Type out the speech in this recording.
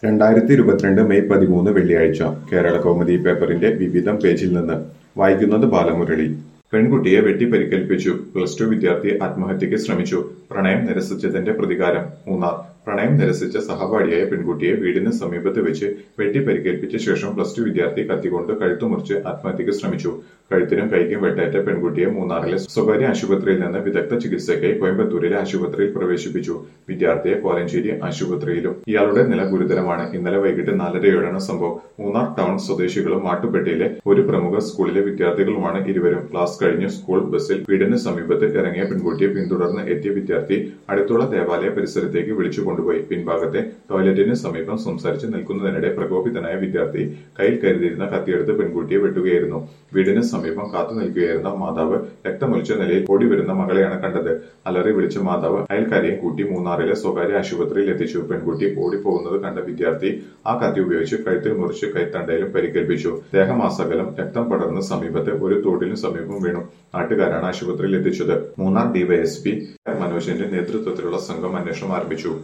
രണ്ടായിരത്തി ഇരുപത്തിരണ്ട് മെയ് പതിമൂന്ന് വെള്ളിയാഴ്ച കേരള കൗമുദി പേപ്പറിന്റെ വിവിധം പേജിൽ നിന്ന് വായിക്കുന്നത് ബാലമുരളി പെൺകുട്ടിയെ വെട്ടിപ്പരിക്കേൽപ്പിച്ചു പ്ലസ് ടു വിദ്യാർത്ഥി ആത്മഹത്യയ്ക്ക് ശ്രമിച്ചു പ്രണയം നിരസിച്ചതിന്റെ പ്രതികാരം മൂന്നാർ പ്രണയം നിരസിച്ച സഹപാഠിയായ പെൺകുട്ടിയെ വീടിന് സമീപത്ത് വെച്ച് വെട്ടിപ്പരിക്കേൽപ്പിച്ച ശേഷം പ്ലസ് ടു വിദ്യാർത്ഥി കത്തികൊണ്ട് കഴുത്തു മുറിച്ച് ആത്മഹത്യയ്ക്ക് ശ്രമിച്ചു കഴുത്തിനും കൈക്കും വെട്ടേറ്റ പെൺകുട്ടിയെ മൂന്നാറിലെ സ്വകാര്യ ആശുപത്രിയിൽ നിന്ന് വിദഗ്ധ ചികിത്സയ്ക്കായി കോയമ്പത്തൂരിലെ ആശുപത്രിയിൽ പ്രവേശിപ്പിച്ചു വിദ്യാർത്ഥിയെ കോലഞ്ചേരി ആശുപത്രിയിലും ഇയാളുടെ നില ഗുരുതരമാണ് ഇന്നലെ വൈകിട്ട് നാലരയോടെയാണ് സംഭവം മൂന്നാർ ടൗൺ സ്വദേശികളും മാട്ടുപ്പെട്ടിയിലെ ഒരു പ്രമുഖ സ്കൂളിലെ വിദ്യാർത്ഥികളുമാണ് ഇരുവരും ക്ലാസ് കഴിഞ്ഞ് സ്കൂൾ ബസ്സിൽ വീടിന് സമീപത്ത് ഇറങ്ങിയ പെൺകുട്ടിയെ പിന്തുടർന്ന് എത്തിയ വിദ്യാർത്ഥി അടുത്തുള്ള ദേവാലയ പരിസരത്തേക്ക് വിളിച്ചു കൊണ്ടുപോയി പിൻഭാഗത്തെ ടോയ്ലറ്റിന് സമീപം സംസാരിച്ച് നിൽക്കുന്നതിനിടെ പ്രകോപിതനായ വിദ്യാർത്ഥി കയ്യിൽ കരുതിയിരുന്ന കത്തിയെടുത്ത് പെൺകുട്ടിയെ വെട്ടുകയായിരുന്നു വീടിന് സമീപം കാത്തു നിൽക്കുകയായിരുന്ന മാതാവ് രക്തമൊലിച്ച നിലയിൽ ഓടി വരുന്ന മകളെയാണ് കണ്ടത് അലറി വിളിച്ച മാതാവ് അയൽക്കാരെയും കൂട്ടി മൂന്നാറിലെ സ്വകാര്യ ആശുപത്രിയിൽ എത്തിച്ചു പെൺകുട്ടി ഓടിപ്പോകുന്നത് കണ്ട വിദ്യാർത്ഥി ആ കത്തി ഉപയോഗിച്ച് കഴുത്തിൽ മുറിച്ച് കൈത്തണ്ടയിലും പരിക്കേൽപ്പിച്ചു ദേഹമാസകലം രക്തം പടർന്ന് സമീപത്ത് ഒരു തോടിന് സമീപം വീണു നാട്ടുകാരാണ് ആശുപത്രിയിൽ എത്തിച്ചത് മൂന്നാർ ഡിവൈഎസ്പി മനോജിന്റെ നേതൃത്വത്തിലുള്ള സംഘം അന്വേഷണം ആരംഭിച്ചു